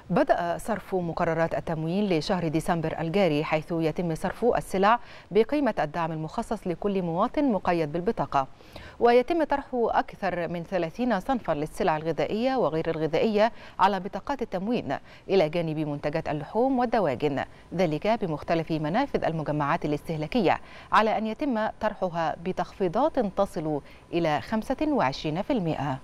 بدأ صرف مقررات التموين لشهر ديسمبر الجاري حيث يتم صرف السلع بقيمة الدعم المخصص لكل مواطن مقيد بالبطاقة ويتم طرح أكثر من 30 صنفا للسلع الغذائية وغير الغذائية على بطاقات التموين إلى جانب منتجات اللحوم والدواجن ذلك بمختلف منافذ المجمعات الاستهلاكية على أن يتم طرحها بتخفيضات تصل إلى 25%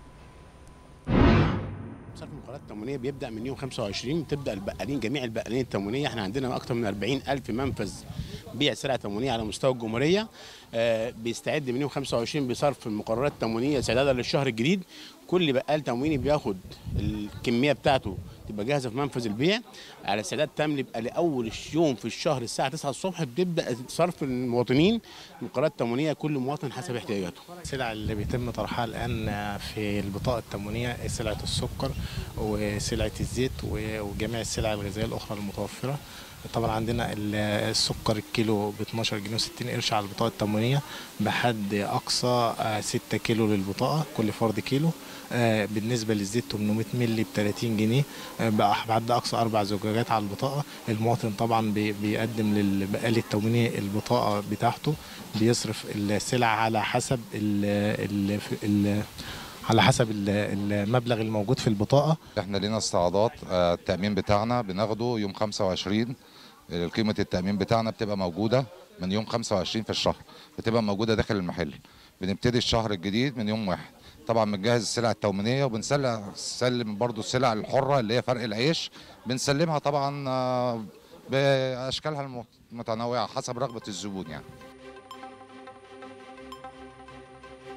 صرف المقررات التموينيه بيبدا من يوم 25 بتبدا البقالين جميع البقالين التموينيه احنا عندنا اكثر من 40 الف منفذ بيع سلع تموينيه على مستوى الجمهوريه آه بيستعد من يوم 25 بصرف المقررات التموينيه استعدادا للشهر الجديد كل بقال تمويني بياخد الكميه بتاعته تبقى جاهزه في منفذ البيع على استعداد تام يبقى لاول يوم في الشهر الساعه 9 الصبح بتبدا صرف المواطنين المقررات التموينيه كل مواطن حسب احتياجاته. السلع اللي بيتم طرحها الان في البطاقه التموينيه سلعه السكر وسلعه الزيت وجميع السلع الغذائيه الاخرى المتوفره. طبعا عندنا السكر الكيلو ب 12 جنيه و60 قرش على البطاقه التموينيه بحد اقصى 6 كيلو للبطاقه كل فرد كيلو بالنسبه للزيت 800 مللي ب 30 جنيه بحد اقصى اربع زجاجات على البطاقه المواطن طبعا بيقدم للبقالي التمويني البطاقه بتاعته بيصرف السلع على حسب ال ال ال على حسب المبلغ الموجود في البطاقه احنا لينا استعراضات التامين بتاعنا بناخده يوم 25 قيمه التامين بتاعنا بتبقى موجوده من يوم 25 في الشهر بتبقى موجوده داخل المحل بنبتدي الشهر الجديد من يوم واحد طبعا بنجهز السلع التومينيه وبنسلم برضو السلع الحره اللي هي فرق العيش بنسلمها طبعا باشكالها المتنوعه حسب رغبه الزبون يعني